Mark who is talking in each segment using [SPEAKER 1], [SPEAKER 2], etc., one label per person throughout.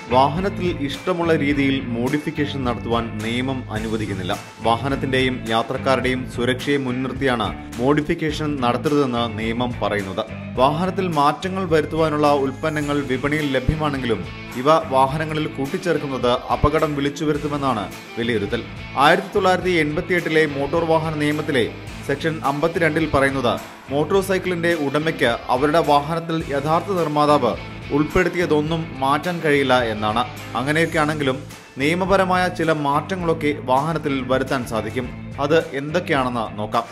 [SPEAKER 1] വാഹനത്തിൽ ഇഷ്ടമുള്ള രീതിയിൽ മോഡിഫിക്കേഷൻ നടത്തുവാൻ നിയമം അനുവദിക്കുന്നില്ല വാഹനത്തിന്റെയും യാത്രക്കാരുടെയും സുരക്ഷയെ മുൻനിർത്തിയാണ് മോഡിഫിക്കേഷൻ നടത്തരുതെന്ന് നിയമം പറയുന്നത് വാഹനത്തിൽ മാറ്റങ്ങൾ വരുത്തുവാനുള്ള ഉൽപ്പന്നങ്ങൾ വിപണിയിൽ ലഭ്യമാണെങ്കിലും ഇവ വാഹനങ്ങളിൽ കൂട്ടിച്ചേർക്കുന്നത് അപകടം വിളിച്ചു വരുത്തുമെന്നാണ് വിലയിരുത്തൽ ആയിരത്തി തൊള്ളായിരത്തി എൺപത്തിയെട്ടിലെ മോട്ടോർ വാഹന നിയമത്തിലെ സെക്ഷൻ അമ്പത്തിരണ്ടിൽ പറയുന്നത് മോട്ടോർ സൈക്കിളിന്റെ ഉടമയ്ക്ക് അവരുടെ വാഹനത്തിൽ യഥാർത്ഥ നിർമ്മാതാവ് ഉൾപ്പെടുത്തിയതൊന്നും മാറ്റാൻ കഴിയില്ല എന്നാണ് അങ്ങനെയൊക്കെയാണെങ്കിലും നിയമപരമായ ചില മാറ്റങ്ങളൊക്കെ വാഹനത്തിൽ വരുത്താൻ സാധിക്കും അത് എന്തൊക്കെയാണെന്ന് നോക്കാം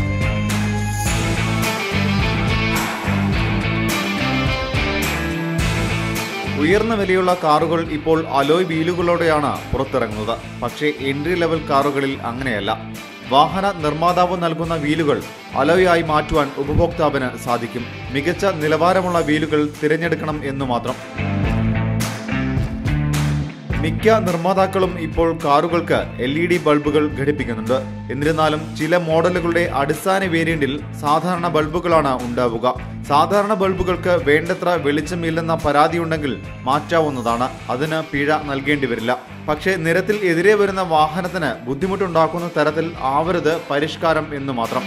[SPEAKER 1] ഉയർന്ന വിലയുള്ള കാറുകൾ ഇപ്പോൾ അലോയ് വീലുകളോടെയാണ് പുറത്തിറങ്ങുന്നത് പക്ഷേ എൻട്രി ലെവൽ കാറുകളിൽ അങ്ങനെയല്ല വാഹന നിർമ്മാതാവ് നൽകുന്ന വീലുകൾ അലോയായി മാറ്റുവാൻ ഉപഭോക്താവിന് സാധിക്കും മികച്ച നിലവാരമുള്ള വീലുകൾ തിരഞ്ഞെടുക്കണം എന്നു മാത്രം മിക്ക നിർമ്മാതാക്കളും ഇപ്പോൾ കാറുകൾക്ക് എൽ ഇ ഡി ബൾബുകൾ ഘടിപ്പിക്കുന്നുണ്ട് എന്നിരുന്നാലും ചില മോഡലുകളുടെ അടിസ്ഥാന വേരിയന്റിൽ സാധാരണ ബൾബുകളാണ് ഉണ്ടാവുക സാധാരണ ബൾബുകൾക്ക് വേണ്ടത്ര വെളിച്ചമില്ലെന്ന പരാതിയുണ്ടെങ്കിൽ മാറ്റാവുന്നതാണ് അതിന് പിഴ നൽകേണ്ടി വരില്ല പക്ഷേ നിരത്തിൽ എതിരെ വരുന്ന വാഹനത്തിന് ബുദ്ധിമുട്ടുണ്ടാക്കുന്ന തരത്തിൽ ആവരുത് പരിഷ്കാരം എന്നു മാത്രം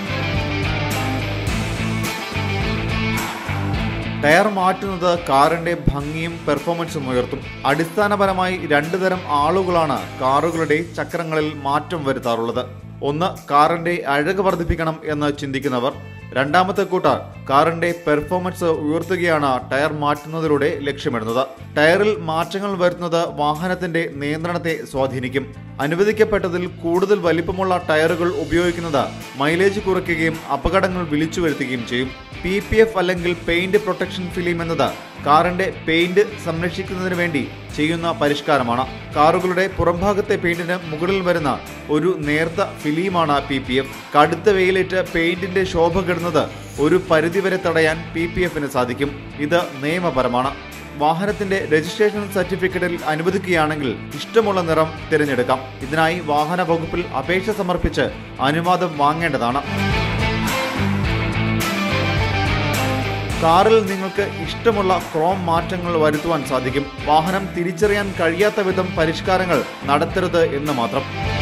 [SPEAKER 1] ടയർ മാറ്റുന്നത് കാറിന്റെ ഭംഗിയും പെർഫോമൻസും ഉയർത്തും അടിസ്ഥാനപരമായി രണ്ടു തരം ആളുകളാണ് കാറുകളുടെ ചക്രങ്ങളിൽ മാറ്റം വരുത്താറുള്ളത് ഒന്ന് കാറിന്റെ അഴക് വർദ്ധിപ്പിക്കണം എന്ന് ചിന്തിക്കുന്നവർ രണ്ടാമത്തെ കൂട്ടർ കാറിന്റെ പെർഫോമൻസ് ഉയർത്തുകയാണ് ടയർ മാറ്റുന്നതിലൂടെ ലക്ഷ്യമിടുന്നത് ടയറിൽ മാറ്റങ്ങൾ വരുത്തുന്നത് വാഹനത്തിന്റെ നിയന്ത്രണത്തെ സ്വാധീനിക്കും അനുവദിക്കപ്പെട്ടതിൽ കൂടുതൽ വലിപ്പമുള്ള ടയറുകൾ ഉപയോഗിക്കുന്നത് മൈലേജ് കുറയ്ക്കുകയും അപകടങ്ങൾ വിളിച്ചു വരുത്തുകയും ചെയ്യും പി പി എഫ് അല്ലെങ്കിൽ പെയിന്റ് പ്രൊട്ടക്ഷൻ ഫിലിം എന്നത് കാറിന്റെ പെയിന്റ് സംരക്ഷിക്കുന്നതിന് വേണ്ടി ചെയ്യുന്ന പരിഷ്കാരമാണ് കാറുകളുടെ പുറംഭാഗത്തെ പെയിന്റിന് മുകളിൽ വരുന്ന ഒരു നേർത്ത ഫിലിമാണ് പി പി എഫ് കടുത്ത വെയിലേറ്റ് പെയിന്റിന്റെ ശോഭ കെടുന്നത് ഒരു പരിധിവരെ തടയാൻ പി പി എഫിന് സാധിക്കും ഇത് നിയമപരമാണ് വാഹനത്തിന്റെ രജിസ്ട്രേഷൻ സർട്ടിഫിക്കറ്റിൽ അനുവദിക്കുകയാണെങ്കിൽ ഇഷ്ടമുള്ള നിറം തിരഞ്ഞെടുക്കാം ഇതിനായി വാഹന വകുപ്പിൽ അപേക്ഷ സമർപ്പിച്ച് അനുവാദം വാങ്ങേണ്ടതാണ് കാറിൽ നിങ്ങൾക്ക് ഇഷ്ടമുള്ള ക്രോം മാറ്റങ്ങൾ വരുത്തുവാൻ സാധിക്കും വാഹനം തിരിച്ചറിയാൻ കഴിയാത്ത വിധം പരിഷ്കാരങ്ങൾ നടത്തരുത് എന്ന് മാത്രം